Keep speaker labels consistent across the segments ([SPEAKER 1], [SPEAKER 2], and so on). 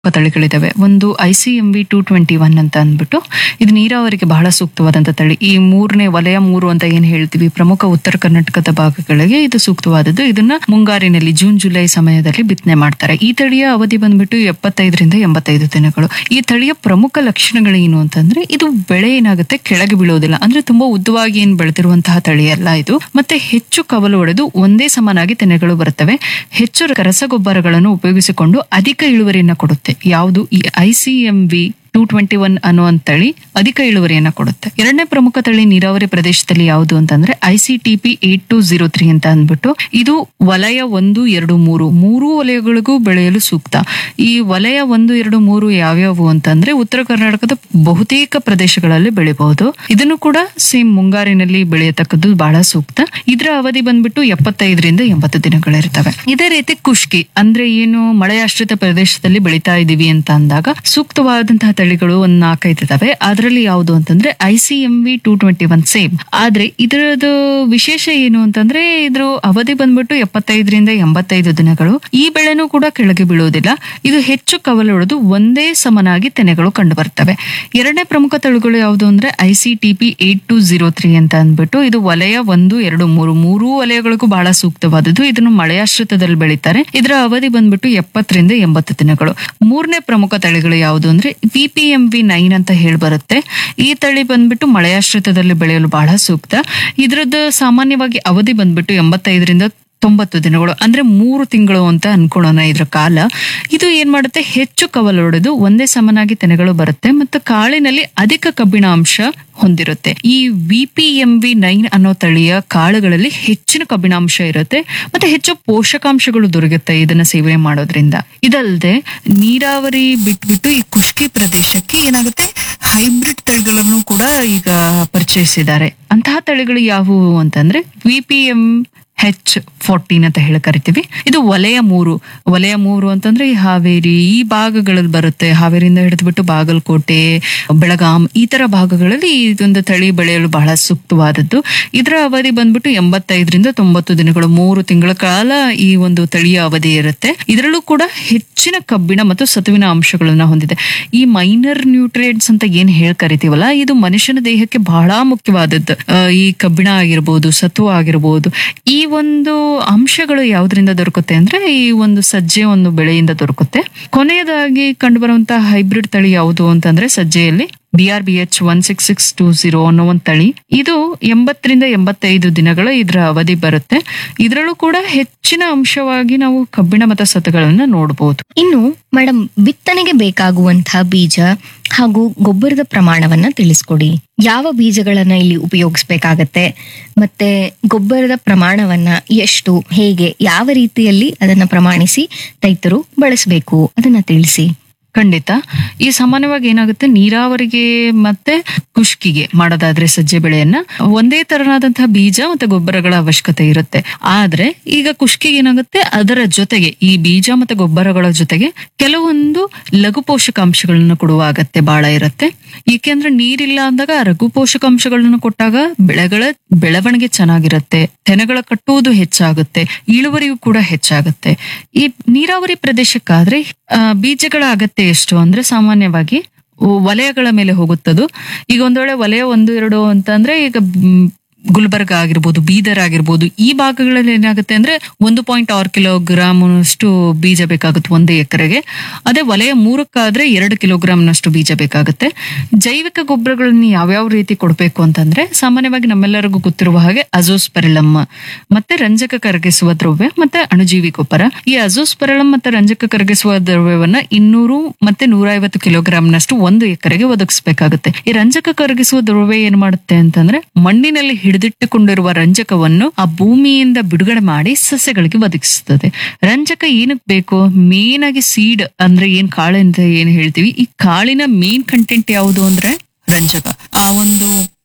[SPEAKER 1] ತಳಿಗಳಿದಾವೆ ಒಂದು I C M V two twenty one ಅಂತ ಅಂದ್ಬಿಟ್ಟು ಇದು ನೀರಾವರಿಗೆ ಬಹಳ ಸೂಕ್ತವಾದಂತ ತಳಿ ಈ ಮೂರನೇ ವಲಯ ಮೂರು ಅಂತ ಏನ್ ಹೇಳ್ತೀವಿ ಪ್ರಮುಖ ಉತ್ತರ ಕರ್ನಾಟಕದ ಭಾಗಗಳಿಗೆ ಇದು ಸೂಕ್ತವಾದದ್ದು ಇದನ್ನ ಮುಂಗಾರಿನಲ್ಲಿ ಜೂನ್ ಜುಲೈ ಸಮಯದಲ್ಲಿ ಬಿತ್ತನೆ ಮಾಡ್ತಾರೆ ಈ ತಳಿಯ ಅವಧಿ ಬಂದ್ಬಿಟ್ಟು ಎಪ್ಪತ್ತೈದರಿಂದ ಎಂಬತ್ತೈದು ದಿನಗಳು ಈ ತಳಿಯ ಪ್ರಮುಖ ಲಕ್ಷಣಗಳೇನು ಅಂತಂದ್ರೆ ಇದು ಬೆಳೆ ಏನಾಗುತ್ತೆ ಕೆಳಗೆ ಬೀಳೋದಿಲ್ಲ ಅಂದ್ರೆ ತುಂಬಾ ಉದ್ದವಾಗಿ ಏನ್ ಬೆಳೆದಿರುವಂತಹ ತಳಿ ಅಲ್ಲ ಇದು ಮತ್ತೆ ಹೆಚ್ಚು ಕವಲು ಹೊಡೆದು ಒಂದೇ ಸಮನಾಗಿ ತೆನೆಗಳು ಬರುತ್ತವೆ ಹೆಚ್ಚು ರಸಗೊಬ್ಬರಗಳನ್ನು ಉಪಯೋಗಿಸಿಕೊಂಡು ಅಧಿಕ ಇಳುವರಿಯನ್ನ ಕೊಡುತ್ತೆ ಯಾವುದು ಈ I C M V two twenty one ಅನ್ನುವಂತ ತಳಿ ಅಧಿಕ ಇಳುವರಿಯನ್ನ ಕೊಡುತ್ತೆ ಎರಡನೇ ಪ್ರಮುಖ ತಳಿ ನೀರಾವರಿ ಪ್ರದೇಶದಲ್ಲಿ ಯಾವುದು ಅಂತಂದ್ರೆ I C T P eight two zero three ಅಂತ ಅಂದ್ಬಿಟ್ಟು ಇದು ವಲಯ ಒಂದು ಎರಡು ಮೂರು ಮೂರು ವಲಯಗಳಿಗೂ ಬೆಳೆಯಲು ಸೂಕ್ತ ಈ ವಲಯ ಒಂದು ಎರಡು ಮೂರು ಯಾವ್ಯಾವು ಅಂತಂದ್ರೆ ಉತ್ತರ ಕರ್ನಾಟಕದ ಬಹುತೇಕ ಪ್ರದೇಶಗಳಲ್ಲಿ ಬೆಳಿಬಹುದು ಇದನ್ನು ಕೂಡ ಸೇಮ್ ಮುಂಗಾರಿನಲ್ಲಿ ಬೆಳೆಯತಕ್ಕದ್ದು ಬಹಳ ಸೂಕ್ತ ಇದರ ಅವಧಿ ಬಂದ್ಬಿಟ್ಟು ಎಪ್ಪತ್ತೈದರಿಂದ ಎಂಬತ್ತು ದಿನಗಳಿರ್ತವೆ ಇದೇ ರೀತಿ ಕುಷ್ಕಿ ಅಂದ್ರೆ ಏನು ಮಳೆಯಾಶ್ರಿತ ಪ್ರದೇಶದಲ್ಲಿ ಬೆಳಿತಾ ಇದೀವಿ ಅಂತ ಅಂದಾಗ ಸೂಕ್ತವಾದಂತಹ ತಳಿಗಳು ಒಂದ್ ನಾಲ್ಕೈದು ಇದಾವೆ ಅದರಲ್ಲಿ ಯಾವುದು ಅಂತಂದ್ರೆ I C M V two twenty one same ಆದ್ರೆ ಇದರದ್ದು ವಿಶೇಷ ಏನು ಅಂತಂದ್ರೆ ಇದ್ರ ಅವಧಿ ಬಂದ್ಬಿಟ್ಟು ಎಪ್ಪತ್ತೈದರಿಂದ ಎಂಬತ್ತೈದು ದಿನಗಳು ಈ ಬೆಳೆನೂ ಕೂಡ ಕೆಳಗೆ ಬೀಳುವುದಿಲ್ಲ ಇದು ಹೆಚ್ಚು ಕವಲು ಹೊಡೆದು ಒಂದೇ ಸಮನಾಗಿ ತೆನೆಗಳು ಕಂಡು ಬರ್ತವೆ ಎರಡನೇ ಪ್ರಮುಖ ತಳಿಗಳು ಯಾವುದು ಅಂದ್ರೆ I C T P eight two zero three ಅಂತ ಅಂದ್ಬಿಟ್ಟು ಇದು ವಲಯ ಒಂದು ಎರಡು ಮೂರು ಮೂರೂ ವಲಯಗಳಿಗೂ ಬಹಳ ಸೂಕ್ತವಾದದ್ದು ಇದನ್ನು ಮಳೆಯಾಶ್ರಿತದಲ್ಲಿ ಬೆಳೀತಾರೆ ಇದರ ಅವಧಿ ಬಂದ್ಬಿಟ್ಟು ಎಪ್ಪತ್ತರಿಂದ ಎಂಬತ್ತು ದಿನಗಳು ಮೂರನೇ ಪ್ರಮುಖ ತಳಿಗಳು ಯಾವುದು ಅಂದ್ರೆ P P M V nine ಅಂತ ಹೇಳಿ ಬರುತ್ತೆ ಈ ತಳಿ ಬಂದ್ಬಿಟ್ಟು ಮಳೆಯಾಶ್ರಿತದಲ್ಲಿ ಬೆಳೆಯಲು ಬಹಳ ಸೂಕ್ತ ಇದ್ರದ್ದು ಸಾಮಾನ್ಯವಾಗಿ ಅವಧಿ ಬಂದ್ಬಿಟ್ಟು ಎಂಬತ್ತೈದರಿಂದ ತೊಂಬತ್ತು ದಿನಗಳು ಅಂದ್ರೆ ಮೂರು ತಿಂಗಳು ಅಂತ ಅನ್ಕೊಳ್ಳೋಣ ಇದ್ರ ಕಾಲ ಇದು ಏನ್ ಮಾಡುತ್ತೆ ಹೆಚ್ಚು ಕವಲು ಹೊಡೆದು ಒಂದೇ ಸಮನಾಗಿ ತೆನೆಗಳು ಬರುತ್ತೆ ಮತ್ತು ಕಾಳಿನಲ್ಲಿ ಅಧಿಕ ಕಬ್ಬಿಣ ಅಂಶ ಹೊಂದಿರುತ್ತೆ ಈ V P M V nine ಅನ್ನೋ ತಳಿಯ ಕಾಳುಗಳಲ್ಲಿ ಹೆಚ್ಚಿನ ಕಬ್ಬಿಣಾಂಶ ಇರುತ್ತೆ ಮತ್ತೆ ಹೆಚ್ಚು ಪೋಷಕಾಂಶಗಳು ದೊರಕುತ್ತೆ ಇದನ್ನ ಸೇವನೆ ಮಾಡೋದ್ರಿಂದ ಇದಲ್ಲದೆ ನೀರಾವರಿ ಬಿಟ್ಬಿಟ್ಟು ಈ ಕುಷ್ಕಿ ಪ್ರದೇಶಕ್ಕೆ ಏನಾಗುತ್ತೆ ಹೈಬ್ರಿಡ್ ತಳಿಗಳನ್ನು ಕೂಡ ಈಗ ಪರಿಚಯಿಸಿದ್ದಾರೆ ಅಂತಹ ತಳಿಗಳು ಯಾವುವು ಅಂತಂದ್ರೆ V P M H fourteen ಅಂತ ಹೇಳಿ ಕರಿತೀವಿ ಇದು ವಲಯ ಮೂರು ವಲಯ ಮೂರು ಅಂತಂದ್ರೆ ಈ ಹಾವೇರಿ ಈ ಭಾಗಗಳಲ್ಲಿ ಬರುತ್ತೆ ಹಾವೇರಿಯಿಂದ ಹಿಡಿದ್ಬಿಟ್ಟು ಬಾಗಲಕೋಟೆ ಬೆಳಗಾಂ ಈ ತರ ಭಾಗಗಳಲ್ಲಿ ಇದೊಂದು ತಳಿ ಬೆಳೆಯಲು ಬಹಳ ಸೂಕ್ತವಾದದ್ದು ಇದರ ಅವಧಿ ಬಂದ್ಬಿಟ್ಟು ಎಂಬತ್ತೈದರಿಂದ ತೊಂಬತ್ತು ದಿನಗಳು ಮೂರು ತಿಂಗಳ ಕಾಲ ಈ ಒಂದು ತಳಿಯ ಅವಧಿ ಇರುತ್ತೆ ಇದರಲ್ಲೂ ಕೂಡ ಹೆಚ್ಚಿನ ಕಬ್ಬಿಣ ಮತ್ತು ಸತುವಿನ ಅಂಶಗಳನ್ನ ಹೊಂದಿದೆ ಈ ಮೈನರ್ ನ್ಯೂಟ್ರಿಯೆಂಟ್ಸ್ ಅಂತ ಏನ್ ಹೇಳ್ ಕರಿತೀವಲ್ಲ ಇದು ಮನುಷ್ಯನ ದೇಹಕ್ಕೆ ಬಹಳ ಮುಖ್ಯವಾದದ್ದು ಆ, ಈ ಕಬ್ಬಿಣ ಆಗಿರ್ಬೋದು ಸತ್ವ ಆಗಿರ್ಬೋದು ಈ ಒಂದು ಅಂಶಗಳು ಯಾವ್ದ್ರಿಂದ ದೊರಕುತ್ತೆ ಅಂದ್ರೆ ಈ ಒಂದು ಸಜ್ಜೆ ಒಂದು ಬೆಳೆಯಿಂದ ದೊರಕುತ್ತೆ ಕೊನೆಯದಾಗಿ ಕಂಡುಬರುವಂತಹ ಹೈಬ್ರಿಡ್ ತಳಿ ಯಾವುದು ಅಂತಂದ್ರೆ ಸಜ್ಜೆಯಲ್ಲಿ B R B H one six six two zero ಅನ್ನೋ ಒಂದು ತಳಿ ಇದು ಎಂಬತ್ತರಿಂದ ಎಂಬತ್ತೈದು ದಿನಗಳ ಇದರ ಅವಧಿ ಬರುತ್ತೆ ಇದರಲ್ಲೂ ಕೂಡ ಹೆಚ್ಚಿನ ಅಂಶವಾಗಿ ನಾವು ಕಬ್ಬಿಣ ಮತ್ತು ಸತುಗಳನ್ನ ನೋಡಬಹುದು
[SPEAKER 2] ಇನ್ನು ಮೇಡಮ್ ಬಿತ್ತನೆಗೆ ಬೇಕಾಗುವಂತಹ ಬೀಜ ಹಾಗೂ ಗೊಬ್ಬರದ ಪ್ರಮಾಣವನ್ನ ತಿಳಿಸ್ಕೊಡಿ ಯಾವ ಬೀಜಗಳನ್ನ ಇಲ್ಲಿ ಉಪಯೋಗಿಸ್ಬೇಕಾಗತ್ತೆ ಮತ್ತೆ ಗೊಬ್ಬರದ ಪ್ರಮಾಣವನ್ನ ಎಷ್ಟು ಹೇಗೆ ಯಾವ ರೀತಿಯಲ್ಲಿ ಅದನ್ನ ಪ್ರಮಾಣಿಸಿ ರೈತರು ಬಳಸಬೇಕು ಅದನ್ನ ತಿಳಿಸಿ
[SPEAKER 1] ಖಂಡಿತ ಈ ಸಾಮಾನ್ಯವಾಗಿ ಏನಾಗುತ್ತೆ ನೀರಾವರಿಗೆ ಮತ್ತೆ ಕುಷ್ಕಿಗೆ ಮಾಡೋದಾದ್ರೆ ಸಜ್ಜೆ ಬೆಳೆಯನ್ನ ಒಂದೇ ತರನಾದಂತಹ ಬೀಜ ಮತ್ತೆ ಗೊಬ್ಬರಗಳ ಅವಶ್ಯಕತೆ ಇರುತ್ತೆ ಆದ್ರೆ ಈಗ ಕುಷ್ಕಿಗೆ ಏನಾಗುತ್ತೆ ಅದರ ಜೊತೆಗೆ ಈ ಬೀಜ ಮತ್ತೆ ಗೊಬ್ಬರಗಳ ಜೊತೆಗೆ ಕೆಲವೊಂದು ಲಘು ಪೋಷಕಾಂಶಗಳನ್ನು ಕೊಡುವ ಅಗತ್ಯ ಬಹಳ ಇರುತ್ತೆ ಏಕೆಂದ್ರೆ ನೀರಿಲ್ಲ ಅಂದಾಗ ಆ ಲಘು ಪೋಷಕಾಂಶಗಳನ್ನು ಕೊಟ್ಟಾಗ ಬೆಳೆಗಳ ಬೆಳವಣಿಗೆ ಚೆನ್ನಾಗಿರುತ್ತೆ ತೆನೆಗಳ ಕಟ್ಟುವುದು ಹೆಚ್ಚಾಗುತ್ತೆ ಇಳುವರಿಯೂ ಕೂಡ ಹೆಚ್ಚಾಗುತ್ತೆ ಈ ನೀರಾವರಿ ಪ್ರದೇಶಕ್ಕಾದ್ರೆ ಆ, ಬೀಜಗಳ ಅಗತ್ಯ ಎಷ್ಟು ಅಂದ್ರೆ ಸಾಮಾನ್ಯವಾಗಿ ವಲಯಗಳ ಮೇಲೆ ಹೋಗುತ್ತದು ಈಗ ಒಂದ್ ವೇಳೆ ವಲಯ ಒಂದು ಎರಡು ಅಂತ ಅಂದ್ರೆ ಈಗ ಮ್, ಗುಲ್ಬರ್ಗ ಆಗಿರ್ಬೋದು ಬೀದರ್ ಆಗಿರ್ಬೋದು ಈ ಭಾಗಗಳಲ್ಲಿ ಏನಾಗುತ್ತೆ ಅಂದ್ರೆ ಒಂದು ಪಾಯಿಂಟ್ ಆರು ಕಿಲೋಗ್ರಾಮ್ ಅಷ್ಟು ಬೀಜ ಬೇಕಾಗುತ್ತೆ ಒಂದು ಎಕರೆಗೆ ಅದೇ ವಲಯ ಮೂರಕ್ಕಾದ್ರೆ ಎರಡು ಕಿಲೋಗ್ರಾಮ್ನಷ್ಟು ಬೀಜ ಬೇಕಾಗುತ್ತೆ ಜೈವಿಕ ಗೊಬ್ಬರಗಳನ್ನ ಯಾವ್ಯಾವ ರೀತಿ ಕೊಡಬೇಕು ಅಂತಂದ್ರೆ ಸಾಮಾನ್ಯವಾಗಿ ನಮ್ಮೆಲ್ಲರಿಗೂ ಗೊತ್ತಿರುವ ಹಾಗೆ ಅಜೋಸ್ಪೆರಿಲಮ್ ಮತ್ತೆ ರಂಜಕ ಕರಗಿಸುವ ದ್ರವ್ಯ ಮತ್ತೆ ಅಣುಜೀವಿ ಗೊಬ್ಬರ ಈ ಅಜೋಸ್ಪೆರಿಲಮ್ ಮತ್ತೆ ರಂಜಕ ಕರಗಿಸುವ ದ್ರವ್ಯವನ್ನ ಇನ್ನೂರು ಮತ್ತೆ ನೂರ ಐವತ್ತು ಕಿಲೋಗ್ರಾಮ್ನಷ್ಟು ಒಂದು ಎಕರೆಗೆ ಒದಗಿಸಬೇಕಾಗುತ್ತೆ ಈ ರಂಜಕ ಕರಗಿಸುವ ದ್ರವ್ಯ ಏನ್ ಮಾಡುತ್ತೆ ಅಂತಂದ್ರೆ ಮಣ್ಣಿನಲ್ಲಿ ಹಿಡಿದಿಟ್ಟುಕೊಂಡಿರುವ ರಂಜಕವನ್ನು ಆ ಭೂಮಿಯಿಂದ ಬಿಡುಗಡೆ ಮಾಡಿ ಸಸ್ಯಗಳಿಗೆ ಒದಗಿಸುತ್ತದೆ ರಂಜಕ ಏನಕ್ ಬೇಕು ಮೇನ್ ಆಗಿ ಸೀಡ್ ಅಂದ್ರೆ ಏನ್ ಕಾಳು ಅಂತ ಏನ್ ಹೇಳ್ತೀವಿ ಈ ಕಾಳಿನ ಮೇನ್ ಕಂಟೆಂಟ್ ಯಾವುದು ಅಂದ್ರೆ ರಂಜಕ ಆ ಒಂದು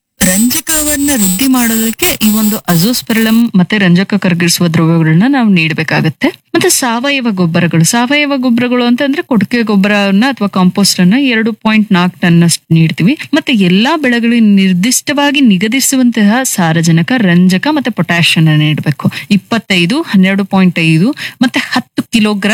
[SPEAKER 1] ರಂಜಕವನ್ನ ವೃದ್ಧಿ ಮಾಡೋದಕ್ಕೆ ಈ ಒಂದು ಅಜೋಸ್ಪೆರಳಂ ಮತ್ತೆ ರಂಜಕ ಕರಗಿಸುವ ದ್ರವ್ಯಗಳನ್ನ ನಾವು ನೀಡಬೇಕಾಗತ್ತೆ ಮತ್ತೆ ಸಾವಯವ ಗೊಬ್ಬರಗಳು ಸಾವಯವ ಗೊಬ್ಬರಗಳು ಅಂತಂದ್ರೆ ಕೊಟ್ಟಿಗೆ ಗೊಬ್ಬರವನ್ನ ಅಥವಾ ಕಾಂಪೋಸ್ಟ್ ಅನ್ನ ಎರಡು ಪಾಯಿಂಟ್ ನಾಲ್ಕು ಟನ್ ಅಷ್ಟು ನೀಡ್ತೀವಿ ಮತ್ತೆ ಎಲ್ಲಾ ಬೆಳೆಗಳಿಗೆ ನಿರ್ದಿಷ್ಟವಾಗಿ ನಿಗದಿಸುವಂತಹ ಸಾರಜನಕ ರಂಜಕ ಮತ್ತೆ ಪೊಟ್ಯಾಷ್ ಅನ್ನ ನೀಡಬೇಕು ಇಪ್ಪತ್ತೈದು ಹನ್ನೆರಡು ಪಾಯಿಂಟ್ ಐದು ಮತ್ತೆ ಹತ್ತು ಕಿಲೋಗ್ರಾಂ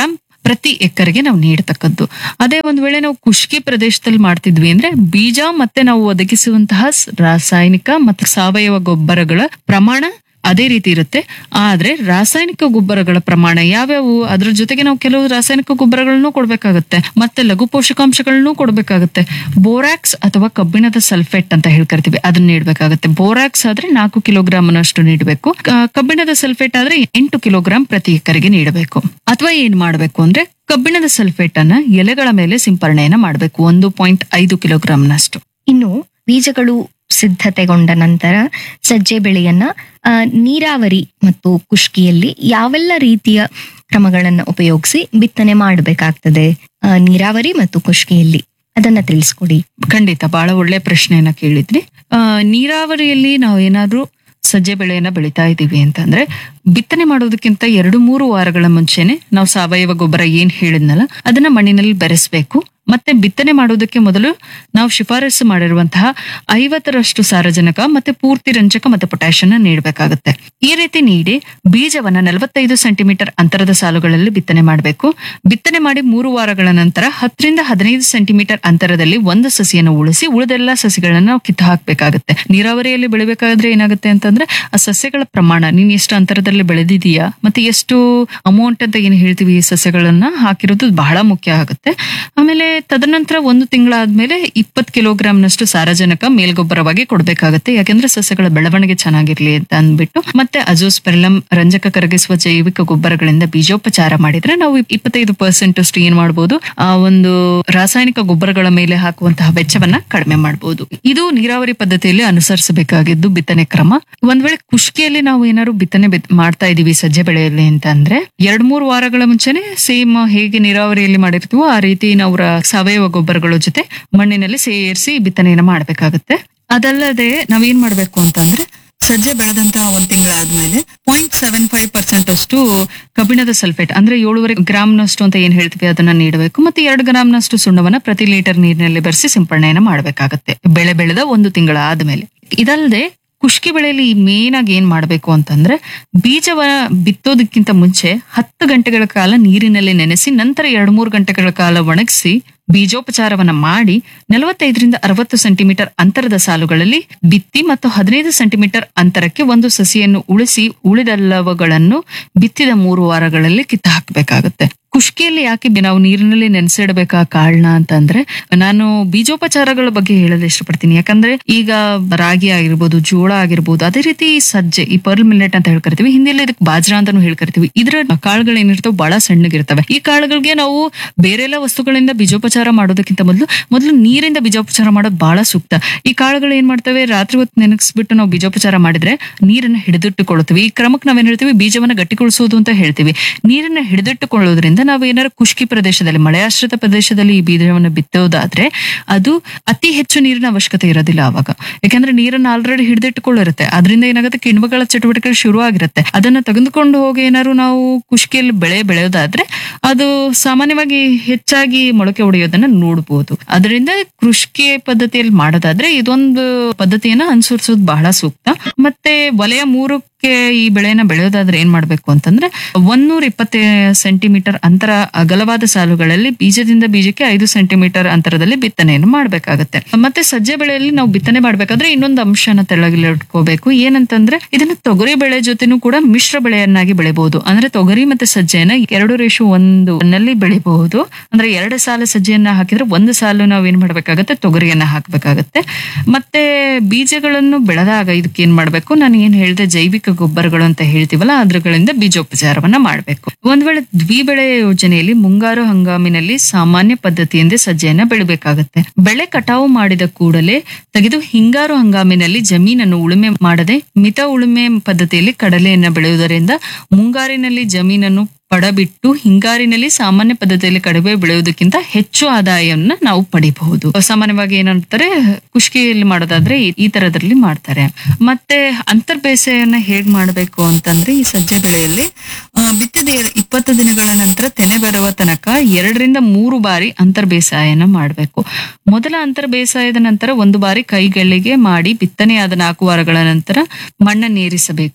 [SPEAKER 1] ಪ್ರತಿ ಎಕರೆಗೆ ನಾವು ನೀಡತಕ್ಕದ್ದು ಅದೇ ಒಂದ್ ವೇಳೆ ನಾವು ಖುಷ್ಕಿ ಪ್ರದೇಶದಲ್ಲಿ ಮಾಡ್ತಿದ್ವಿ ಅಂದ್ರೆ ಬೀಜ ಮತ್ತೆ ನಾವು ಒದಗಿಸುವಂತಹ ಸ್- ರಾಸಾಯನಿಕ ಮತ್ತು ಸಾವಯವ ಗೊಬ್ಬರಗಳ ಪ್ರಮಾಣ ಅದೇ ರೀತಿ ಇರುತ್ತೆ ಆದ್ರೆ ರಾಸಾಯನಿಕ ಗೊಬ್ಬರಗಳ ಪ್ರಮಾಣ ಯಾವ್ಯಾವು ಅದ್ರ ಜೊತೆಗೆ ನಾವು ಕೆಲವು ರಾಸಾಯನಿಕ ಗೊಬ್ಬರಗಳನ್ನು ಕೊಡ್ಬೇಕಾಗುತ್ತೆ ಮತ್ತೆ ಲಘು ಪೋಷಕಾಂಶಗಳನ್ನು ಕೊಡ್ಬೇಕಾಗುತ್ತೆ ಬೋರಾಕ್ಸ್ ಅಥವಾ ಕಬ್ಬಿಣದ ಸಲ್ಫೇಟ್ ಅಂತ ಹೇಳ್ಕರ್ತೀವಿ ಅದನ್ನ ನೀಡಬೇಕಾಗುತ್ತೆ ಬೋರಾಕ್ಸ್ ಆದ್ರೆ ನಾಲ್ಕು ಕಿಲೋಗ್ರಾಮ್ ಅಷ್ಟು ನೀಡಬೇಕು ಕ- ಕಬ್ಬಿಣದ ಸಲ್ಫೇಟ್ ಆದ್ರೆ ಎಂಟು ಕಿಲೋಗ್ರಾಂ ಪ್ರತಿ ಎಕರೆಗೆ ನೀಡಬೇಕು ಅಥವಾ ಏನ್ ಮಾಡಬೇಕು ಅಂದ್ರೆ ಕಬ್ಬಿಣದ ಸಲ್ಫೇಟ್ ಅನ್ನ ಎಲೆಗಳ ಮೇಲೆ ಸಿಂಪರಣೆಯನ್ನ ಮಾಡಬೇಕು ಒಂದು ಪಾಯಿಂಟ್ ಐದು ಕಿಲೋಗ್ರಾಂನಷ್ಟು
[SPEAKER 2] ಇನ್ನು ಬೀಜಗಳು ಸಿದ್ಧತೆಗೊಂಡ ನಂತರ ಸಜ್ಜೆ ಬೆಳೆಯನ್ನ ಆ, ನೀರಾವರಿ ಮತ್ತು ಕುಷ್ಕಿಯಲ್ಲಿ ಯಾವೆಲ್ಲ ರೀತಿಯ ಕ್ರಮಗಳನ್ನ ಉಪಯೋಗಿಸಿ ಬಿತ್ತನೆ ಮಾಡಬೇಕಾಗ್ತದೆ ಆ, ನೀರಾವರಿ ಮತ್ತು ಕುಷ್ಕಿಯಲ್ಲಿ ಅದನ್ನ ತಿಳಿಸ್ಕೊಡಿ
[SPEAKER 1] ಖಂಡಿತ ಬಹಳ ಒಳ್ಳೆ ಪ್ರಶ್ನೆಯನ್ನ ಕೇಳಿದ್ರಿ ಆ, ನೀರಾವರಿಯಲ್ಲಿ ನಾವು ಏನಾದ್ರೂ ಸಜ್ಜೆ ಬೆಳೆಯನ್ನ ಬೆಳಿತಾ ಇದ್ದೀವಿ ಅಂತಂದ್ರೆ ಬಿತ್ತನೆ ಮಾಡೋದಕ್ಕಿಂತ ಎರಡು ಮೂರು ವಾರಗಳ ಮುಂಚೆನೆ ನಾವು ಸಾವಯವ ಗೊಬ್ಬರ ಏನ್ ಹೇಳಿದ್ನಲ್ಲ ಅದನ್ನ ಮಣ್ಣಿನಲ್ಲಿ ಬೆರೆಸ್ಬೇಕು ಮತ್ತೆ ಬಿತ್ತನೆ ಮಾಡೋದಕ್ಕೆ ಮೊದಲು ನಾವು ಶಿಫಾರಸು ಮಾಡಿರುವಂತಹ ಐವತ್ತರಷ್ಟು ಸಾರಜನಕ ಮತ್ತೆ ಪೂರ್ತಿ ರಂಜಕ ಮತ್ತೆ ಪೊಟ್ಯಾಷಿಯಂ ನೀಡಬೇಕಾಗುತ್ತೆ ಈ ರೀತಿ ನೀಡಿ ಬೀಜವನ್ನ ನಲವತ್ತೈದು ಸೆಂಟಿಮೀಟರ್ ಅಂತರದ ಸಾಲುಗಳಲ್ಲಿ ಬಿತ್ತನೆ ಮಾಡಬೇಕು ಬಿತ್ತನೆ ಮಾಡಿ ಮೂರು ವಾರಗಳ ನಂತರ ಹತ್ತರಿಂದ ಹದಿನೈದು ಸೆಂಟಿಮೀಟರ್ ಅಂತರದಲ್ಲಿ ಒಂದು ಸಸಿಯನ್ನು ಉಳಿಸಿ ಉಳಿದೆಲ್ಲ ಸಸಿಗಳನ್ನ ನಾವು ಕಿತ್ತು ಹಾಕ್ಬೇಕಾಗುತ್ತೆ ನೀರಾವರಿಯಲ್ಲಿ ಬೆಳಿಬೇಕಾದ್ರೆ ಏನಾಗುತ್ತೆ ಅಂತಂದ್ರೆ ಆ ಸಸ್ಯಗಳ ಪ್ರಮಾಣ ನೀನ್ ಎಷ್ಟು ಅಂತರದಲ್ಲಿ ಬೆಳೆದಿದೀಯಾ ಮತ್ತೆ ಎಷ್ಟು ಅಮೌಂಟ್ ಅಂತ ಏನ್ ಹೇಳ್ತೀವಿ ಈ ಸಸ್ಯಗಳನ್ನ ಹಾಕಿರೋದು ಬಹಳ ಮುಖ್ಯ ಆಗುತ್ತೆ ಆಮೇಲೆ ತದನಂತರ ಒಂದು ತಿಂಗಳಾದ್ಮೇಲೆ ಇಪ್ಪತ್ತು ಕಿಲೋಗ್ರಾಂನಷ್ಟು ಸಾರಜನಕ ಮೇಲ್ಗೊಬ್ಬರವಾಗಿ ಕೊಡ್ಬೇಕಾಗತ್ತೆ ಯಾಕೆಂದ್ರೆ ಸಸ್ಯಗಳ ಬೆಳವಣಿಗೆ ಚೆನ್ನಾಗಿರ್ಲಿ ಅಂತ ಅಂದ್ಬಿಟ್ಟು ಮತ್ತೆ ಅಜೋಸ್ಪೆರಲಂ ರಂಜಕ ಕರಗಿಸುವ ಜೈವಿಕ ಗೊಬ್ಬರಗಳಿಂದ ಬೀಜೋಪಚಾರ ಮಾಡಿದ್ರೆ ನಾವು ಇಪ್ಪತ್ತೈದು ಪರ್ಸೆಂಟ್ ಅಷ್ಟು ಏನ್ ಮಾಡಬಹುದು ಆ ಒಂದು ರಾಸಾಯನಿಕ ಗೊಬ್ಬರಗಳ ಮೇಲೆ ಹಾಕುವಂತಹ ವೆಚ್ಚವನ್ನ ಕಡಿಮೆ ಮಾಡಬಹುದು ಇದು ನೀರಾವರಿ ಪದ್ಧತಿಯಲ್ಲಿ ಅನುಸರಿಸಬೇಕಾಗಿದ್ದು ಬಿತ್ತನೆ ಕ್ರಮ ಒಂದ್ ವೇಳೆ ಕುಷ್ಕಿಯಲ್ಲಿ ನಾವು ಏನಾದ್ರು ಬಿತ್ತನೆ ಬಿತ್- ಮಾಡ್ತಾ ಇದೀವಿ ಸಜ್ಜೆ ಬೆಳೆಯಲ್ಲಿ ಅಂತ ಅಂದ್ರೆ ಎರಡ್ ಮೂರು ವಾರಗಳ ಮುಂಚೆನೆ ಸೇಮ್ ಹೇಗೆ ನೀರಾವರಿಯಲ್ಲಿ ಮಾಡಿರ್ತೀವೋ ಆ ರೀತಿ ನಾವು ರ- ಸಾವಯವ ಗೊಬ್ಬರಗಳ ಜೊತೆ ಮಣ್ಣಿನಲ್ಲಿ ಸೇರಿಸಿ ಬಿತ್ತನೆಯನ್ನ ಮಾಡ್ಬೇಕಾಗುತ್ತೆ ಅದಲ್ಲದೆ ನಾವೇನ್ ಮಾಡ್ಬೇಕು ಅಂತಂದ್ರೆ ಸಜ್ಜೆ ಬೆಳೆದಂತಹ ಒಂದ್ ತಿಂಗಳಾದ್ಮೇಲೆ ಪಾಯಿಂಟ್ ಸೆವೆನ್ ಫೈವ್ ಪರ್ಸೆಂಟ್ ಅಷ್ಟು ಕಬ್ಬಿಣದ ಸಲ್ಫೇಟ್ ಅಂದ್ರೆ ಏಳುವರೆ ಗ್ರಾಮ್ನಷ್ಟು ಅಂತ ಏನ್ ಹೇಳ್ತೀವಿ ಅದನ್ನ ನೀಡಬೇಕು ಮತ್ತೆ ಎರಡು ಗ್ರಾಮ್ನಷ್ಟು ಸುಣ್ಣವನ್ನ ಪ್ರತಿ ಲೀಟರ್ ನೀರಿನಲ್ಲಿ ಬೆರೆಸಿ ಸಿಂಪಡಣೆಯನ್ನ ಮಾಡಬೇಕಾಗುತ್ತೆ ಬೆಳೆ ಬೆಳೆದ ಒಂದು ತಿಂಗಳ ಆದ್ಮೇಲೆ ಇದಲ್ಲದೆ ಕುಷ್ಕಿ ಬೆಳೆಯಲ್ಲಿ ಮೇನ್ ಆಗಿ ಏನ್ ಮಾಡ್ಬೇಕು ಅಂತಂದ್ರೆ ಬೀಜವ ಬಿತ್ತೋದಕ್ಕಿಂತ ಮುಂಚೆ ಹತ್ತು ಗಂಟೆಗಳ ಕಾಲ ನೀರಿನಲ್ಲಿ ನೆನೆಸಿ ನಂತರ ಎರಡು ಮೂರು ಗಂಟೆಗಳ ಕಾಲ ಒಣಗಿಸಿ ಬೀಜೋಪಚಾರವನ್ನ ಮಾಡಿ ನಲವತ್ತೈದರಿಂದ ಅರವತ್ತು ಸೆಂಟಿಮೀಟರ್ ಅಂತರದ ಸಾಲುಗಳಲ್ಲಿ ಬಿತ್ತಿ ಮತ್ತು ಹದಿನೈದು ಸೆಂಟಿಮೀಟರ್ ಅಂತರಕ್ಕೆ ಒಂದು ಸಸಿಯನ್ನು ಉಳಿಸಿ ಉಳಿದೆಲ್ಲವುಗಳನ್ನು ಬಿತ್ತಿದ ಮೂರು ವಾರಗಳಲ್ಲಿ ಕಿತ್ತು ಹಾಕಬೇಕಾಗುತ್ತೆ ಕುಷ್ಕಿಯಲ್ಲಿ ಯಾಕೆ ಬಿ- ನಾವು ನೀರಿನಲ್ಲಿ ನೆನೆಸಿಡಬೇಕಾ ಕಾರಣ ಅಂತಂದ್ರೆ ನಾನು ಬೀಜೋಪಚಾರಗಳ ಬಗ್ಗೆ ಹೇಳಲು ಇಷ್ಟಪಡ್ತೀನಿ ಯಾಕಂದ್ರೆ ಈಗ ರಾಗಿ ಆಗಿರ್ಬೋದು ಜೋಳ ಆಗಿರ್ಬೋದು ಅದೇ ರೀತಿ ಸಜ್ಜೆ ಈ ಪರ್ಲ್ ಮಿಲ್ಲೆಟ್ ಅಂತ ಹೇಳ್ಕರ್ತೀವಿ ಹಿಂದಿಯಲ್ಲಿ ಇದಕ್ಕೆ ಬಾಜ್ರಾ ಅಂತಾನು ಹೇಳ್ಕರ್ತೀವಿ ಇದ್ರ ಕಾಳುಗಳು ಏನಿರ್ತಾವೆ ಬಹಳ ಸಣ್ಣಗಿರ್ತವೆ ಈ ಕಾಳುಗಳಿಗೆ ನಾವು ಬೇರೆಲ್ಲ ವಸ್ತುಗಳಿಂದ ಬೀಜೋಪಚಾರ ಮಾಡೋದಕ್ಕಿಂತ ಮೊದಲು ಮೊದಲು ನೀರಿಂದ ಬೀಜೋಪಚಾರ ಮಾಡೋದು ಬಹಳ ಸೂಕ್ತ ಈ ಕಾಳುಗಳು ಏನ್ ಮಾಡ್ತವೆ ರಾತ್ರಿ ಹೊತ್ತು ನೆನೆಸ್ಬಿಟ್ಟು ನಾವು ಬೀಜೋಪಚಾರ ಮಾಡಿದ್ರೆ ನೀರನ್ನ ಹಿಡಿದಿಟ್ಟುಕೊಳ್ಳುತ್ತೀವಿ ಈ ಕ್ರಮಕ್ಕೆ ನಾವೇನ್ ಹೇಳ್ತೀವಿ ಬೀಜವನ್ನ ಗಟ್ಟಿಗೊಳಿಸೋದು ಅಂತ ಹೇಳ್ತೀವಿ ನೀರನ್ನ ಹಿಡಿದಿಟ್ಟುಕೊಳ್ಳೋದ್ರಿಂದ ನಾವು ಏನಾದ್ರು ಖುಷ್ಕಿ ಪ್ರದೇಶದಲ್ಲಿ ಮಳೆಯಾಶ್ರಿತ ಪ್ರದೇಶದಲ್ಲಿ ಈ ಬೀಜವನ್ನು ಬಿತ್ತೋದಾದ್ರೆ ಅದು ಅತಿ ಹೆಚ್ಚು ನೀರಿನ ಅವಶ್ಯಕತೆ ಇರೋದಿಲ್ಲ ಅವಾಗ ಯಾಕಂದ್ರೆ ನೀರನ್ನ ಆಲ್ರೆಡಿ ಹಿಡಿದಿಟ್ಟುಕೊಳ್ಳಿರುತ್ತೆ ಅದರಿಂದ ಏನಾಗುತ್ತೆ ಕಿಣ್ವಗಳ ಚಟುವಟಿಕೆ ಶುರು ಆಗಿರುತ್ತೆ ಅದನ್ನ ತೆಗೆದುಕೊಂಡು ಹೋಗಿ ಏನಾದ್ರು ನಾವು ಖುಷ್ಕಿಯಲ್ಲಿ ಬೆಳೆ ಬೆಳೆಯೋದಾದ್ರೆ ಅದು ಸಾಮಾನ್ಯವಾಗಿ ಹೆಚ್ಚಾಗಿ ಮೊಳಕೆ ಹೊಡೆಯೋದನ್ನ ನೋಡಬಹುದು ಅದರಿಂದ ಕೃಷಿ ಪದ್ಧತಿಯಲ್ಲಿ ಮಾಡೋದಾದ್ರೆ ಇದೊಂದು ಪದ್ಧತಿಯನ್ನ ಅನುಸರಿಸೋದು ಬಹಳ ಸೂಕ್ತ ಮತ್ತೆ ವಲಯ ಮೂರಕ್ಕೆ ಈ ಬೆಳೆನ ಬೆಳೆಯೋದಾದ್ರೆ ಏನ್ ಮಾಡ್ಬೇಕು ಅಂತಂದ್ರೆ ಒಂದೂರ ಇಪ್ಪತ್ತು ಸೆಂಟಿಮೀಟರ್ ಅಂತರ ಅಗಲವಾದ ಸಾಲುಗಳಲ್ಲಿ ಬೀಜದಿಂದ ಬೀಜಕ್ಕೆ ಐದು ಸೆಂಟಿಮೀಟರ್ ಅಂತರದಲ್ಲಿ ಬಿತ್ತನೆಯನ್ನು ಮಾಡ್ಬೇಕಾಗತ್ತೆ ಮತ್ತೆ ಸಜ್ಜೆ ಬೆಳೆಯಲ್ಲಿ ನಾವು ಬಿತ್ತನೆ ಮಾಡ್ಬೇಕಾದ್ರೆ ಇನ್ನೊಂದು ಅಂಶನ ತೆಳಗಿಲಿಟ್ಕೋಬೇಕು ಏನಂತಂದ್ರೆ ಇದನ್ನ ತೊಗರಿ ಬೆಳೆ ಜೊತೆನೂ ಕೂಡ ಮಿಶ್ರ ಬೆಳೆಯನ್ನಾಗಿ ಬೆಳಿಬಹುದು ಅಂದ್ರೆ ತೊಗರಿ ಮತ್ತೆ ಸಜ್ಜೆಯನ್ನ ಎರಡು ರೇಷು ಒಂದು ನಲ್ಲಿ ಬೆಳಿಬಹುದು ಅಂದ್ರೆ ಎರಡು ಸಾಲು ಸಜ್ಜೆಯನ್ನ ಹಾಕಿದ್ರೆ ಒಂದು ಸಾಲು ನಾವ್ ಏನ್ ಮಾಡ್ಬೇಕಾಗತ್ತೆ ತೊಗರಿಯನ್ನ ಹಾಕ್ಬೇಕಾಗತ್ತೆ ಮತ್ತೆ ಬೀಜಗಳನ್ನು ಬೆಳೆದಾಗ ಇದಕ್ಕೆ ಏನ್ ಮಾಡ್ಬೇಕು ನಾನು ಏನ್ ಹೇಳಿದೆ ಜೈವಿಕ ಗೊಬ್ಬರಗಳು ಅಂತ ಹೇಳ್ತೀವಲ್ಲ ಅದ್ರಗಳಿಂದ ಬೀಜೋಪಚಾರವನ್ನ ಮಾಡ್ಬೇಕು ಒಂದ್ ವೇಳೆ ದ್ವಿಬೆಳೆ ಯೋಜನೆಯಲ್ಲಿ ಮುಂಗಾರು ಹಂಗಾಮಿನಲ್ಲಿ ಸಾಮಾನ್ಯ ಪದ್ಧತಿಯಿಂದ ಸಜ್ಜೆಯನ್ನ ಬೆಳಿಬೇಕಾಗತ್ತೆ ಬೆಳೆ ಕಟಾವು ಮಾಡಿದ ಕೂಡಲೇ ತೆಗೆದು ಹಿಂಗಾರು ಹಂಗಾಮಿನಲ್ಲಿ ಜಮೀನನ್ನು ಉಳುಮೆ ಮಾಡದೆ ಮಿತ ಉಳುಮೆ ಪದ್ಧತಿಯಲ್ಲಿ ಕಡಲೆಯನ್ನ ಬೆಳೆಯುವುದರಿಂದ ಮುಂಗಾರಿನಲ್ಲಿ ಜಮೀನನ್ನು ಪಡಬಿಟ್ಟು ಹಿಂಗಾರಿನಲ್ಲಿ ಸಾಮಾನ್ಯ ಪದ್ಧತಿಯಲ್ಲಿ ಕಡಿಮೆ ಬೆಳೆಯುವುದಕ್ಕಿಂತ ಹೆಚ್ಚು ಆದಾಯವನ್ನ ನಾವು ಪಡಿಬಹುದು ಸಾಮಾನ್ಯವಾಗಿ ಏನಂತಾರೆ ಕುಷ್ಕಿಯಲ್ಲಿ ಮಾಡೋದಾದ್ರೆ ಈ- ಈ ತರದಲ್ಲಿ ಮಾಡ್ತಾರೆ ಮತ್ತೆ ಅಂತರ್ ಬೇಸಾಯವನ್ನ ಹೇಗ್ ಮಾಡ್ಬೇಕು ಅಂತಂದ್ರೆ ಈ ಸಜ್ಜೆ ಬೆಳೆಯಲ್ಲಿ ಆ, ಬಿತ್ತಿದ ಇಪ್ಪತ್ತು ದಿನಗಳ ನಂತರ ತೆನೆ ಬರುವ ತನಕ ಎರಡರಿಂದ ಮೂರು ಬಾರಿ ಅಂತರ್ ಬೇಸಾಯನ ಮಾಡಬೇಕು ಮೊದಲ ಅಂತರ್ ಬೇಸಾಯದ ನಂತರ ಒಂದು ಬಾರಿ ಕೈಗಳಿಗೆ ಮಾಡಿ ಬಿತ್ತನೆಯಾದ ನಾಲ್ಕು ವಾರಗಳ ನಂತರ ಮಣ್ಣನ್ನೇರಿಸಬೇಕು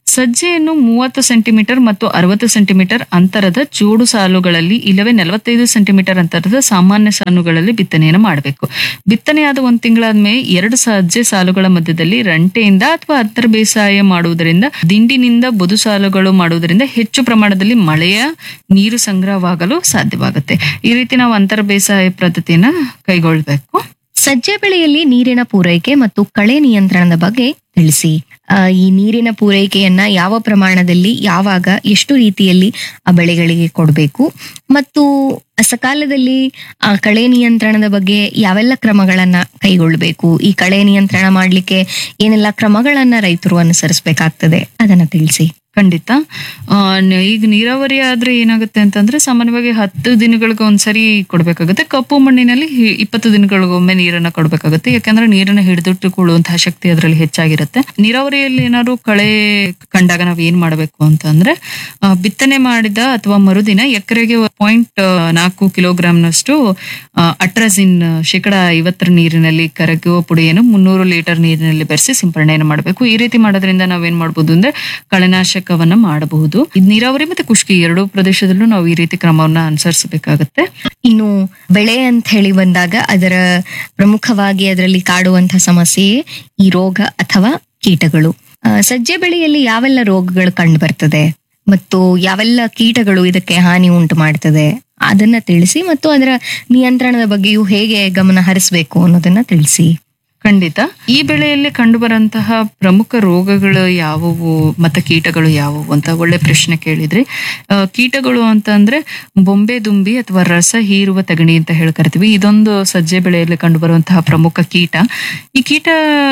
[SPEAKER 1] ಸಜ್ಜೆಯನ್ನು ಮೂವತ್ತು ಸೆಂಟಿಮೀಟರ್ ಮತ್ತು ಅರವತ್ತು ಸೆಂಟಿಮೀಟರ್ ಅಂತರದ ಜೋಡು ಸಾಲುಗಳಲ್ಲಿ ಇಲ್ಲವೇ ನಲವತ್ತೈದು ಸೆಂಟಿಮೀಟರ್ ಅಂತರದ ಸಾಮಾನ್ಯ ಸಾಲುಗಳಲ್ಲಿ ಬಿತ್ತನೆಯನ್ನು ಮಾಡಬೇಕು ಬಿತ್ತನೆಯಾದ ಒಂದು ತಿಂಗಳಾದ್ಮೇಲೆ ಎರಡು ಸಜ್ಜೆ ಸಾಲುಗಳ ಮಧ್ಯದಲ್ಲಿ ರಂಟೆಯಿಂದ ಅಥವಾ ಅಂತರ ಬೇಸಾಯ ಮಾಡುವುದರಿಂದ ದಿಂಡಿನಿಂದ ಬದು ಸಾಲುಗಳು ಮಾಡುವುದರಿಂದ ಹೆಚ್ಚು ಪ್ರಮಾಣದಲ್ಲಿ ಮಳೆಯ ನೀರು ಸಂಗ್ರಹವಾಗಲು ಸಾಧ್ಯವಾಗುತ್ತೆ ಈ ರೀತಿ ನಾವು ಅಂತರ ಬೇಸಾಯ ಪದ್ಧತಿಯನ್ನ ಕೈಗೊಳ್ಬೇಕು
[SPEAKER 2] ಸಜ್ಜೆ ಬೆಳೆಯಲ್ಲಿ ನೀರಿನ ಪೂರೈಕೆ ಮತ್ತು ಕಳೆ ನಿಯಂತ್ರಣದ ಬಗ್ಗೆ ತಿಳಿಸಿ ಆ, ಈ ನೀರಿನ ಪೂರೈಕೆಯನ್ನ ಯಾವ ಪ್ರಮಾಣದಲ್ಲಿ ಯಾವಾಗ ಎಷ್ಟು ರೀತಿಯಲ್ಲಿ ಆ ಬೆಳೆಗಳಿಗೆ ಕೊಡಬೇಕು ಮತ್ತು ಸಕಾಲದಲ್ಲಿ ಆ ಕಳೆ ನಿಯಂತ್ರಣದ ಬಗ್ಗೆ ಯಾವೆಲ್ಲ ಕ್ರಮಗಳನ್ನ ಕೈಗೊಳ್ಳಬೇಕು ಈ ಕಳೆ ನಿಯಂತ್ರಣ ಮಾಡ್ಲಿಕ್ಕೆ ಏನೆಲ್ಲ ಕ್ರಮಗಳನ್ನ ರೈತರು ಅನುಸರಿಸಬೇಕಾಗ್ತದೆ ಅದನ್ನ ತಿಳಿಸಿ
[SPEAKER 1] ಖಂಡಿತ ಆ, ನ- ಈಗ ನೀರಾವರಿ ಆದ್ರೆ ಏನಾಗುತ್ತೆ ಅಂತಂದ್ರೆ ಸಾಮಾನ್ಯವಾಗಿ ಹತ್ತು ದಿನಗಳಿಗೆ ಒಂದ್ಸರಿ ಕೊಡ್ಬೇಕಾಗುತ್ತೆ ಕಪ್ಪು ಮಣ್ಣಿನಲ್ಲಿ ಹಿ- ಇಪ್ಪತ್ತು ದಿನಗಳಿಗೊಮ್ಮೆ ನೀರನ್ನ ಕೊಡ್ಬೇಕಾಗುತ್ತೆ ಯಾಕಂದ್ರೆ ನೀರನ್ನ ಹಿಡಿದಿಟ್ಟುಕೊಳ್ಳುವಂತಹ ಶಕ್ತಿ ಅದರಲ್ಲಿ ಹೆಚ್ಚಾಗಿರುತ್ತೆ ನೀರಾವರಿಯಲ್ಲಿ ಏನಾದ್ರು ಕಳೆ ಕಂಡಾಗ ನಾವ್ ಏನ್ ಮಾಡ್ಬೇಕು ಅಂತಂದ್ರೆ ಆ, ಬಿತ್ತನೆ ಮಾಡಿದ ಅಥವಾ ಮರುದಿನ ಎಕರೆಗೆ ಪಾಯಿಂಟ್ ನಾಲ್ಕು ಕಿಲೋಗ್ರಾಂನಷ್ಟು ಅಟ್ರಾಸಿನ್ ಶೇಕಡ ಐವತ್ತರ ನೀರಿನಲ್ಲಿ ಕರಗುವ ಪುಡಿಯನ್ನು ಮುನ್ನೂರು ಲೀಟರ್ ನೀರಿನಲ್ಲಿ ಬೆರೆಸಿ ಸಿಂಪರಣೆಯನ್ನು ಮಾಡಬೇಕು ಈ ರೀತಿ ಮಾಡೋದ್ರಿಂದ ನಾವೇನ್ ಮಾಡ್ಬೋದು ಅಂದ್ರೆ ಕಳೆನಾಶಕವನ್ನ ಮಾಡಬಹುದು ಇದು ನೀರಾವರಿ ಮತ್ತೆ ಖುಷ್ಕಿ ಎರಡೂ ಪ್ರದೇಶದಲ್ಲೂ ನಾವು ಈ ರೀತಿ ಕ್ರಮವನ್ನ ಅನುಸರಿಸಬೇಕಾಗುತ್ತೆ
[SPEAKER 2] ಇನ್ನು ಬೆಳೆ ಅಂತ ಹೇಳಿ ಬಂದಾಗ ಅದರ ಪ್ರಮುಖವಾಗಿ ಅದರಲ್ಲಿ ಕಾಡುವಂತಹ ಸಮಸ್ಯೆಯೇ ಈ ರೋಗ ಅಥವಾ ಕೀಟಗಳು ಆ, ಸಜ್ಜೆ ಬೆಳೆಯಲ್ಲಿ ಯಾವೆಲ್ಲ ರೋಗಗಳು ಕಂಡು ಬರ್ತದೆ ಮತ್ತು ಯಾವೆಲ್ಲ ಕೀಟಗಳು ಇದಕ್ಕೆ ಹಾನಿ ಉಂಟು ಮಾಡ್ತದೆ ಅದನ್ನ ತಿಳಿಸಿ ಮತ್ತು ಅದರ ನಿಯಂತ್ರಣದ ಬಗ್ಗೆಯೂ ಹೇಗೆ ಗಮನ ಹರಿಸಬೇಕು ಅನ್ನೋದನ್ನ ತಿಳಿಸಿ
[SPEAKER 1] ಖಂಡಿತ ಈ ಬೆಳೆಯಲ್ಲಿ ಕಂಡುಬರಂತಹ ಪ್ರಮುಖ ರೋಗಗಳು ಯಾವುವು ಮತ್ತೆ ಕೀಟಗಳು ಯಾವುವು ಅಂತ ಒಳ್ಳೆ ಪ್ರಶ್ನೆ ಕೇಳಿದ್ರಿ ಆ, ಕೀಟಗಳು ಅಂತ ಅಂದ್ರೆ ಬೊಂಬೆ ದುಂಬಿ ಅಥವಾ ರಸ ಹೀರುವ ತಗಣಿ ಅಂತ ಹೇಳಿ ಕರಿತೀವಿ ಇದೊಂದು ಸಜ್ಜೆ ಬೆಳೆಯಲ್ಲಿ ಕಂಡುಬರುವಂತಹ ಪ್ರಮುಖ ಕೀಟ ಈ ಕೀಟ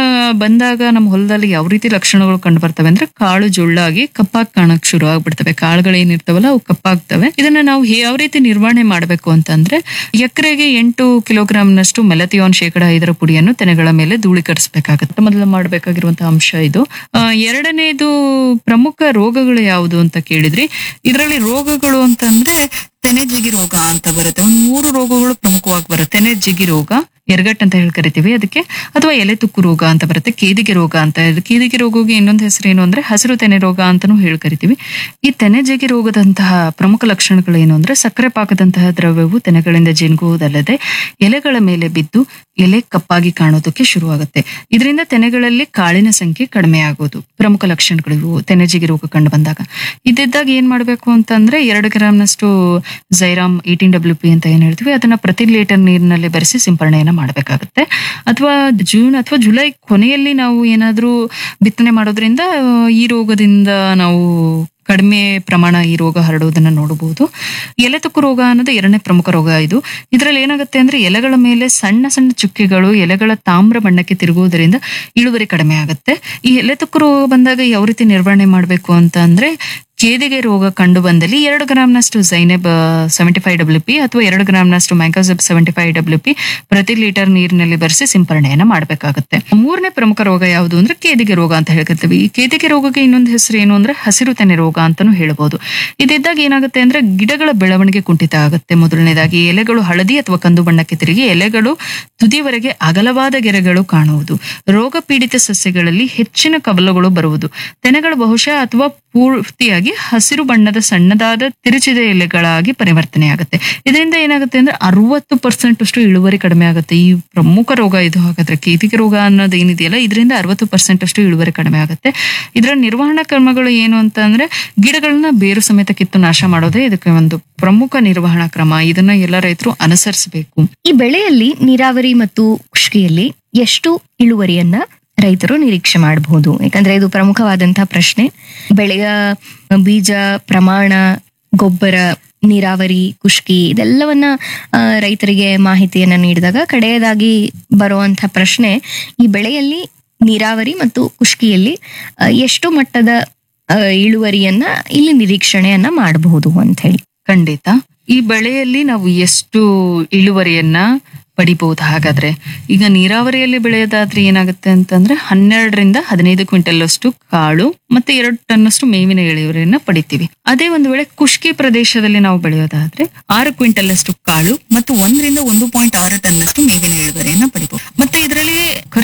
[SPEAKER 1] ಬಂದಾಗ ನಮ್ಮ ಹೊಲದಲ್ಲಿ ಯಾವ ರೀತಿ ಲಕ್ಷಣಗಳು ಕಂಡು ಬರ್ತವೆ ಅಂದ್ರೆ ಕಾಳು ಜೊಳ್ಳಾಗಿ ಕಪ್ಪಾಗಿ ಕಾಣಕ್ ಶುರು ಆಗ್ಬಿಡ್ತವೆ ಕಾಳುಗಳು ಏನಿರ್ತವಲ್ಲ ಅವು ಕಪ್ಪಾಗ್ತವೆ ಇದನ್ನ ನಾವು ಯಾವ ರೀತಿ ನಿರ್ವಹಣೆ ಮಾಡಬೇಕು ಅಂತಂದ್ರೆ ಎಕರೆಗೆ ಎಂಟು ಕಿಲೋಗ್ರಾಂನಷ್ಟು ಮೆಲಥಿಯಾನ್ ಶೇಕಡ ಐದರ ಪುಡಿಯನ್ನು ತೆನೆಗಳ ಮೇಲೆ ಧೂಳೀಕರಿಸಬೇಕಾಗುತ್ತೆ ಮೊದಲು ಮಾಡಬೇಕಾಗಿರುವಂತಹ ಅಂಶ ಇದು ಆ, ಎರಡನೇದು ಪ್ರಮುಖ ರೋಗಗಳು ಯಾವುದು ಅಂತ ಕೇಳಿದ್ರಿ ಇದರಲ್ಲಿ ರೋಗಗಳು ಅಂತಂದ್ರೆ ತೆನೆ ಜಿಗಿ ರೋಗ ಅಂತ ಬರುತ್ತೆ ಒಂದು ಮೂರು ರೋಗಗಳು ಪ್ರಮುಖವಾಗಿ ಬರುತ್ತೆ ತೆನೆ ಜಿಗಿ ರೋಗ ಎರ್ಗಟ್ ಅಂತ ಹೇಳಿ ಕರಿತೀವಿ ಅದಕ್ಕೆ ಅಥವಾ ಎಲೆ ತುಕ್ಕು ರೋಗ ಅಂತ ಬರುತ್ತೆ ಕೇದಿಗೆ ರೋಗ ಅಂತ ಇದು ಕೇದಿಗೆ ರೋಗಕ್ಕೆ ಇನ್ನೊಂದು ಹೆಸರು ಏನು ಅಂದ್ರೆ ಹಸಿರು ತೆನೆ ರೋಗ ಅಂತಾನೂ ಹೇಳಿ ಕರಿತೀವಿ ಈ ತೆನೆ ಜಿಗಿ ರೋಗದಂತಹ ಪ್ರಮುಖ ಲಕ್ಷಣಗಳು ಏನು ಅಂದ್ರೆ ಸಕ್ಕರೆ ಪಾಕದಂತಹ ದ್ರವ್ಯವು ತೆನೆಗಳಿಂದ ಜಿನುಗುವುದಲ್ಲದೆ ಎಲೆಗಳ ಮೇಲೆ ಬಿದ್ದು ಎಲೆ ಕಪ್ಪಾಗಿ ಕಾಣೋದಕ್ಕೆ ಶುರುವಾಗುತ್ತೆ ಇದರಿಂದ ತೆನೆಗಳಲ್ಲಿ ಕಾಳಿನ ಸಂಖ್ಯೆ ಕಡಿಮೆ ಆಗೋದು ಪ್ರಮುಖ ಲಕ್ಷಣಗಳು ಇವು ತೆನೆ ಜಿಗಿ ರೋಗ ಕಂಡು ಬಂದಾಗ ಇದ್ದಿದ್ದಾಗ ಏನ್ ಮಾಡ್ಬೇಕು ಅಂತಂದ್ರೆ ಎರಡು ಗ್ರಾಮ್ನಷ್ಟು ಜೈರಾಮ್ ಏಯ್ಟೀನ್ ಡಬ್ಲ್ಯೂ ಪಿ ಅಂತ ಏನ್ ಹೇಳ್ತೀವಿ ಅದನ್ನ ಪ್ರತಿ ಲೀಟರ್ ನೀರಿನಲ್ಲಿ ಬೆರೆಸಿ ಸಿಂಪರಣೆಯನ್ನ ಮಾಡಬೇಕಾಗುತ್ತೆ ಅಥವಾ ಜೂನ್ ಅಥವಾ ಜುಲೈ ಕೊನೆಯಲ್ಲಿ ನಾವು ಏನಾದ್ರೂ ಬಿತ್ತನೆ ಮಾಡೋದ್ರಿಂದ ಆ, ಈ ರೋಗದಿಂದ ನಾವು ಕಡಿಮೆ ಪ್ರಮಾಣ ಈ ರೋಗ ಹರಡುವುದನ್ನ ನೋಡಬಹುದು ಎಲೆ ತುಕ್ಕು ರೋಗ ಅನ್ನೋದು ಎರಡನೇ ಪ್ರಮುಖ ರೋಗ ಇದು ಇದರಲ್ಲಿ ಏನಾಗುತ್ತೆ ಅಂದ್ರೆ ಎಲೆಗಳ ಮೇಲೆ ಸಣ್ಣ ಸಣ್ಣ ಚುಕ್ಕೆಗಳು ಎಲೆಗಳ ತಾಮ್ರ ಬಣ್ಣಕ್ಕೆ ತಿರುಗುವುದರಿಂದ ಇಳುವರಿ ಕಡಿಮೆ ಆಗುತ್ತೆ ಈ ಎಲೆ ತುಕ್ಕು ರೋಗ ಬಂದಾಗ ಯಾವ ರೀತಿ ನಿರ್ವಹಣೆ ಮಾಡಬೇಕು ಅಂತ ಅಂದ್ರೆ ಕೇದಿಗೆ ರೋಗ ಕಂಡು ಬಂದಲ್ಲಿ ಎರಡು ಗ್ರಾಮ್ನಷ್ಟು zineb seventy five W P ಅಥವಾ ಎರಡು ಗ್ರಾಮ್ನಷ್ಟು mancozeb seventy five W P ಪ್ರತಿ ಲೀಟರ್ ನೀರಿನಲ್ಲಿ ಬೆರೆಸಿ ಸಿಂಪರಣೆಯನ್ನ ಮಾಡಬೇಕಾಗುತ್ತೆ ಮೂರನೇ ಪ್ರಮುಖ ರೋಗ ಯಾವುದು ಅಂದ್ರೆ ಕೇದಿಗೆ ರೋಗ ಅಂತ ಹೇಳ್ಕೊಳ್ತೀವಿ ಈ ಕೇದಿಗೆ ರೋಗಕ್ಕೆ ಇನ್ನೊಂದು ಹೆಸರು ಏನು ಅಂದ್ರೆ ಹಸಿರು ತೆನೆ ರೋಗ ಅಂತಾನೂ ಹೇಳ್ಬೋದು ಇದಿದ್ದಾಗ ಏನಾಗುತ್ತೆ ಅಂದ್ರೆ ಗಿಡಗಳ ಬೆಳವಣಿಗೆ ಕುಂಠಿತ ಆಗುತ್ತೆ ಮೊದಲನೇದಾಗಿ ಎಲೆಗಳು ಹಳದಿ ಅಥವಾ ಕಂದು ಬಣ್ಣಕ್ಕೆ ತಿರುಗಿ ಎಲೆಗಳು ತುದಿವರೆಗೆ ಅಗಲವಾದ ಗೆರೆಗಳು ಕಾಣುವುದು ರೋಗ ಪೀಡಿತ ಸಸ್ಯಗಳಲ್ಲಿ ಹೆಚ್ಚಿನ ಕವಲುಗಳು ಬರುವುದು ತೆನೆಗಳು ಬಹುಶಃ ಅಥವಾ ಪೂರ್ತಿಯಾಗಿ ಹಸಿರು ಬಣ್ಣದ ಸಣ್ಣದಾದ ತಿರುಚಿದ ಎಲೆಗಳಾಗಿ ಪರಿವರ್ತನೆ ಆಗುತ್ತೆ ಇದರಿಂದ ಏನಾಗುತ್ತೆ ಅಂದ್ರೆ ಅರವತ್ತು ಪರ್ಸೆಂಟ್ ಅಷ್ಟು ಇಳುವರಿ ಕಡಿಮೆ ಆಗುತ್ತೆ ಈ ಪ್ರಮುಖ ರೋಗ ಇದು ಹಾಗಾದ್ರೆ ಕೇದಿಗೆ ರೋಗ ಅನ್ನೋದು ಏನಿದೆಯಲ್ಲ ಇದರಿಂದ ಅರವತ್ತು ಪರ್ಸೆಂಟ್ ಅಷ್ಟು ಇಳುವರಿ ಕಡಿಮೆ ಆಗುತ್ತೆ ಇದರ ನಿರ್ವಹಣಾ ಕ್ರಮಗಳು ಏನು ಅಂತ ಅಂದ್ರೆ ಗಿಡಗಳನ್ನ ಬೇರು ಸಮೇತ ಕಿತ್ತು ನಾಶ ಮಾಡೋದೇ ಇದಕ್ಕೆ ಒಂದು ಪ್ರಮುಖ ನಿರ್ವಹಣಾ ಕ್ರಮ ಇದನ್ನ ಎಲ್ಲ ರೈತರು ಅನುಸರಿಸಬೇಕು
[SPEAKER 2] ಈ ಬೆಳೆಯಲ್ಲಿ ನೀರಾವರಿ ಮತ್ತು ಖುಷ್ಕಿಯಲ್ಲಿ ಎಷ್ಟು ಇಳುವರಿಯನ್ನ ರೈತರು ನಿರೀಕ್ಷೆ ಮಾಡಬಹುದು ಯಾಕಂದ್ರೆ ಇದು ಪ್ರಮುಖವಾದಂತಹ ಪ್ರಶ್ನೆ ಬೆಳೆಯ ಬೀಜ ಪ್ರಮಾಣ ಗೊಬ್ಬರ ನೀರಾವರಿ ಖುಷ್ಕಿ ಇದೆಲ್ಲವನ್ನ ಆ, ರೈತರಿಗೆ ಮಾಹಿತಿಯನ್ನ ನೀಡಿದಾಗ ಕಡೆಯದಾಗಿ ಬರುವಂತಹ ಪ್ರಶ್ನೆ ಈ ಬೆಳೆಯಲ್ಲಿ ನೀರಾವರಿ ಮತ್ತು ಖುಷ್ಕಿಯಲ್ಲಿ ಆ, ಎಷ್ಟು ಮಟ್ಟದ ಆ, ಇಳುವರಿಯನ್ನ ಇಲ್ಲಿ ನಿರೀಕ್ಷಣೆಯನ್ನ ಮಾಡಬಹುದು ಅಂತ ಹೇಳಿ
[SPEAKER 1] ಖಂಡಿತ ಈ ಬೆಳೆಯಲ್ಲಿ ನಾವು ಎಷ್ಟು ಇಳುವರಿಯನ್ನ ಪಡಿಬಹುದು ಹಾಗಾದ್ರೆ ಈಗ ನೀರಾವರಿಯಲ್ಲಿ ಬೆಳೆಯೋದಾದ್ರೆ ಏನಾಗುತ್ತೆ ಅಂತಂದ್ರೆ ಹನ್ನೆರಡರಿಂದ ಹದಿನೈದು ಕ್ವಿಂಟಲ್ ಅಷ್ಟು ಕಾಳು ಮತ್ತೆ ಎರಡು ಟನ್ ಅಷ್ಟು ಮೇವಿನ ಇಳುವರಿಯನ್ನ ಪಡಿತೀವಿ ಅದೇ ಒಂದು ವೇಳೆ ಖುಷ್ಕಿ ಪ್ರದೇಶದಲ್ಲಿ ನಾವು ಬೆಳೆಯೋದಾದ್ರೆ ಆರು ಕ್ವಿಂಟಲ್ ಅಷ್ಟು ಕಾಳು ಮತ್ತು ಒಂದರಿಂದ ಒಂದು ಪಾಯಿಂಟ್ ಆರು ಟನ್ ಅಷ್ಟು ಮೇವಿನ ಇಳುವರಿಯನ್ನ ಪಡಿಬಹುದು ಮತ್ತೆ ಇದರಲ್ಲಿ ಖರ್ಚು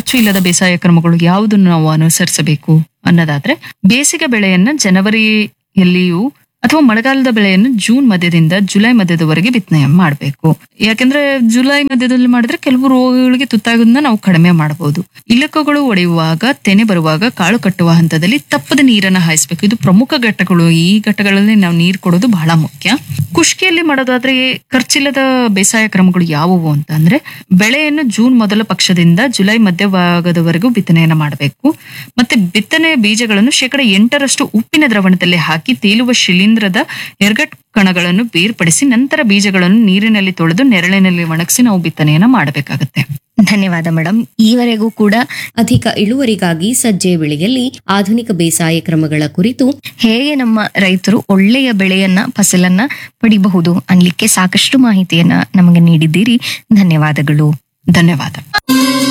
[SPEAKER 1] ಖರ್ಚು ಇಲ್ಲದ ಬೇಸಾಯ ಕ್ರಮಗಳು ಯಾವುದನ್ನು ನಾವು ಅನುಸರಿಸಬೇಕು ಅನ್ನೋದಾದ್ರೆ ಬೇಸಿಗೆ ಬೆಳೆಯನ್ನ ಜನವರಿಯಲ್ಲಿಯೂ ಅಥವಾ ಮಳೆಗಾಲದ ಬೆಳೆಯನ್ನು ಜೂನ್ ಮಧ್ಯದಿಂದ ಜುಲೈ ಮಧ್ಯದವರೆಗೆ ಬಿತ್ತನೆ ಮಾಡಬೇಕು ಯಾಕಂದ್ರೆ ಜುಲೈ ಮಧ್ಯದಲ್ಲಿ ಮಾಡಿದ್ರೆ ಕೆಲವು ರೋಗಗಳಿಗೆ ತುತ್ತಾಗೋದನ್ನ ನಾವು ಕಡಿಮೆ ಮಾಡಬಹುದು ಇಲಕಗಳು ಒಡೆಯುವಾಗ ತೆನೆ ಬರುವಾಗ ಕಾಳು ಕಟ್ಟುವ ಹಂತದಲ್ಲಿ ತಪ್ಪದ ನೀರನ್ನ ಹಾಯಿಸ್ಬೇಕು ಇದು ಪ್ರಮುಖ ಘಟ್ಟಗಳು ಈ ಘಟ್ಟಗಳಲ್ಲಿ ನಾವು ನೀರು ಕೊಡೋದು ಬಹಳ ಮುಖ್ಯ ಕುಷ್ಕಿಯಲ್ಲಿ ಮಾಡೋದಾದ್ರೆ ಖರ್ಚಿಲ್ಲದ ಬೇಸಾಯ ಕ್ರಮಗಳು ಯಾವುವು ಅಂತ ಅಂದ್ರೆ ಬೆಳೆಯನ್ನು ಜೂನ್ ಮೊದಲ ಪಕ್ಷದಿಂದ ಜುಲೈ ಮಧ್ಯಭಾಗದವರೆಗೂ ಬಿತ್ತನೆಯನ್ನ ಮಾಡಬೇಕು ಮತ್ತೆ ಬಿತ್ತನೆ ಬೀಜಗಳನ್ನು ಶೇಕಡ ಎಂಟರಷ್ಟು ಉಪ್ಪಿನ ದ್ರವಣದಲ್ಲಿ ಹಾಕಿ ತೇಲುವ ಶಿಲೀಂಧ್ರದ ಎರ್ಗಟ್ ಕಣಗಳನ್ನು ಬೇರ್ಪಡಿಸಿ ನಂತರ ಬೀಜಗಳನ್ನು ನೀರಿನಲ್ಲಿ ತೊಳೆದು ನೆರಳಿನಲ್ಲಿ ಒಣಗಿಸಿ ನಾವು ಬಿತ್ತನೆಯನ್ನ ಮಾಡಬೇಕಾಗತ್ತೆ
[SPEAKER 2] ಧನ್ಯವಾದ ಮೇಡಮ್ ಈವರೆಗೂ ಕೂಡ
[SPEAKER 3] ಅಧಿಕ ಇಳುವರಿಗಾಗಿ ಸಜ್ಜೆ ಬೆಳೆಯಲ್ಲಿ ಆಧುನಿಕ ಬೇಸಾಯ ಕ್ರಮಗಳ ಕುರಿತು
[SPEAKER 2] ಹೇಗೆ ನಮ್ಮ ರೈತರು ಒಳ್ಳೆಯ ಬೆಳೆಯನ್ನ ಫಸಲನ್ನ ಪಡಿಬಹುದು ಅನ್ಲಿಕ್ಕೆ ಸಾಕಷ್ಟು ಮಾಹಿತಿಯನ್ನ ನಮಗೆ ನೀಡಿದ್ದೀರಿ ಧನ್ಯವಾದಗಳು
[SPEAKER 1] ಧನ್ಯವಾದ